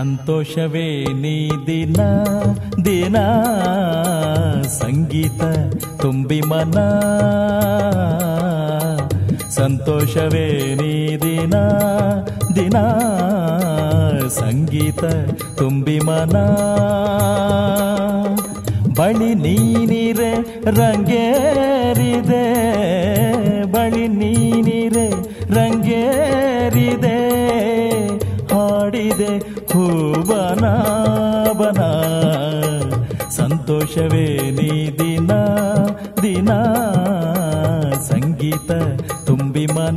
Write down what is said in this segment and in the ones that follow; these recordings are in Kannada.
ಸಂತೋಷವೇ ನೀ ದಿನ ದಿನ ಸಂಗೀತ ತುಂಬಿ ಮನ ಸಂತೋಷವೇ ನೀ ದಿನ ದಿನ ಸಂಗೀತ ತುಂಬಿ ಮನ ಬಳಿ ನೀನಿರೆ ರಂಗೇರಿದೆ ಬಳಿ ನೀನಿರೆ ರಂಗೇರಿದೆ ಹಾಡಿದೆ ಹೂಬನ ಬನ ಸಂತೋಷವೇ ನೀ ದಿನ ದಿನ ಸಂಗೀತ ತುಂಬಿ ಮನ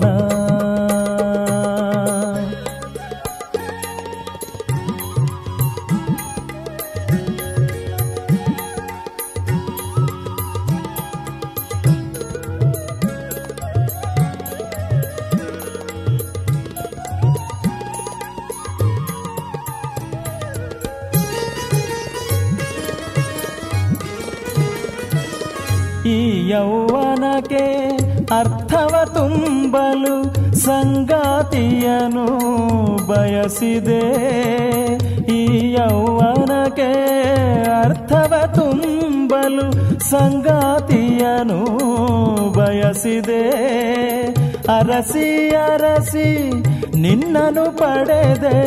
ಈ ಯೌವನಕ್ಕೆ ಅರ್ಥವ ತುಂಬಲು ಸಂಗಾತಿಯನು ಬಯಸಿದೆ ಈ ಯೌವನಕ್ಕೆ ಅರ್ಥವ ತುಂಬಲು ಸಂಗಾತಿಯನು ಬಯಸಿದೆ ಅರಸಿ ಅರಸಿ ನಿನ್ನನು ಪಡೆದೆ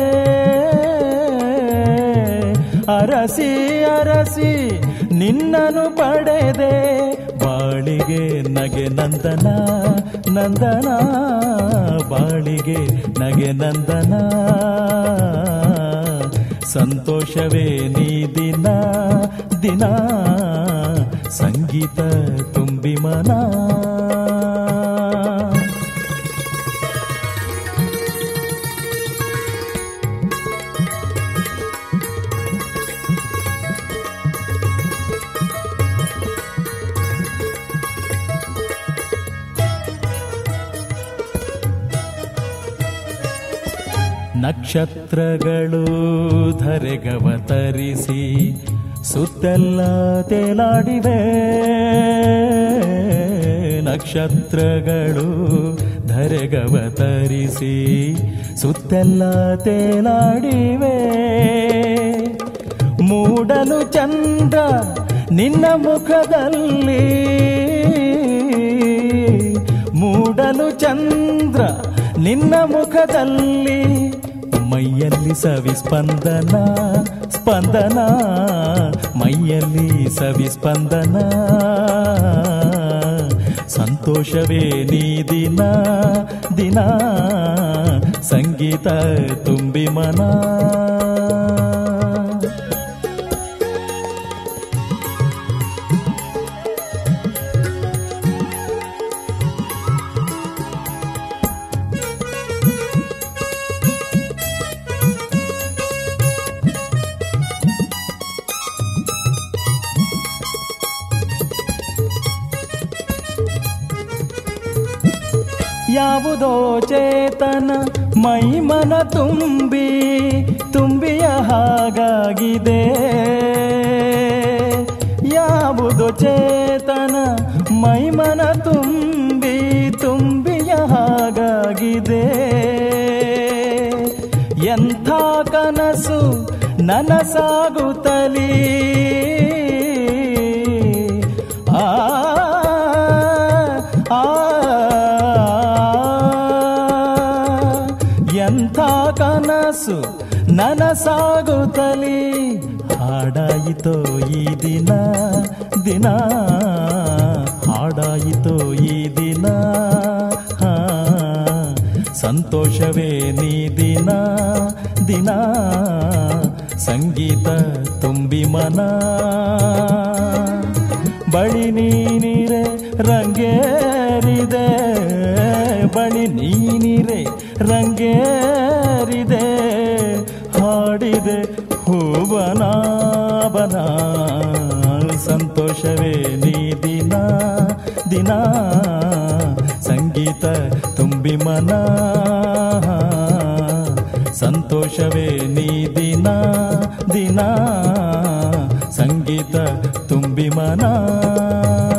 ಅರಸಿ ಅರಸಿ ನಿನ್ನನು ಪಡೆದೆ ಬಾಳಿಗೆ ನಗೆ ನಂದನ ನಂದನ ಬಾಳಿಗೆ ನಗೆ ನಂದನ ಸಂತೋಷವೇ ನೀ ದಿನ ದಿನ ಸಂಗೀತ ತುಂಬಿ ಮನ ನಕ್ಷತ್ರಗಳು ಧರೆಗವತರಿಸಿ ಸುತ್ತೆಲ್ಲ ತೇಲಾಡಿವೆ ನಕ್ಷತ್ರಗಳು ಧರೆಗವತರಿಸಿ ಸುತ್ತೆಲ್ಲ ತೇಲಾಡಿವೆ ಮೂಡಲು ಚಂದ್ರ ನಿನ್ನ ಮುಖದಲ್ಲಿ ಮೂಡಲು ಚಂದ್ರ ನಿನ್ನ ಮುಖದಲ್ಲಿ ಮೈಯಲ್ಲಿ ಸವಿಸ್ಪಂದನ ಸ್ಪಂದನ ಮೈಯಲ್ಲಿ ಸವಿಸ್ಪಂದನ ಸಂತೋಷವೇ ನೀ ದಿನ ದಿನ ಸಂಗೀತ ತುಂಬಿ ಮನ ಯಾವುದೋ ಚೇತನ ಮೈಮನ ತುಂಬಿ ತುಂಬಿಯ ಹಾಗಾಗಿದೆ ಯಾವುದೋ ಚೇತನ ಮೈಮನ ತುಂಬಿ ತುಂಬಿಯ ಹಾಗಾಗಿದೆ ಎಂಥ ಕನಸು ನನಸಾಗುತ್ತಲೀ ಆ ಆ ಎಂಥ ಕನಸು ನನಸಾಗುತ್ತಲೇ ಹಾಡಾಯಿತೋ ಈ ದಿನ ದಿನ ಹಾಡಾಯಿತೋ ಈ ದಿನ ಹಾ ಸಂತೋಷವೇ ನೀ ದಿನ ದಿನ ಸಂಗೀತ ತುಂಬಿ ಮನ ಬಳಿ ನೀನಿರೆ ರಂಗೇರಿದೆ ಬಳಿ ನೀನಿರೆ ರಂಗೇರಿದೆ ಹಾಡಿದೆ ಹೂವನ ಬನ ಸಂತೋಷವೇ ನೀ ದಿನ ದಿನ ಸಂಗೀತ ತುಂಬಿ ಮನ ಸಂತೋಷವೇ ನೀ ದಿನ ದಿನ ಸಂಗೀತ ತುಂಬಿ ಮನ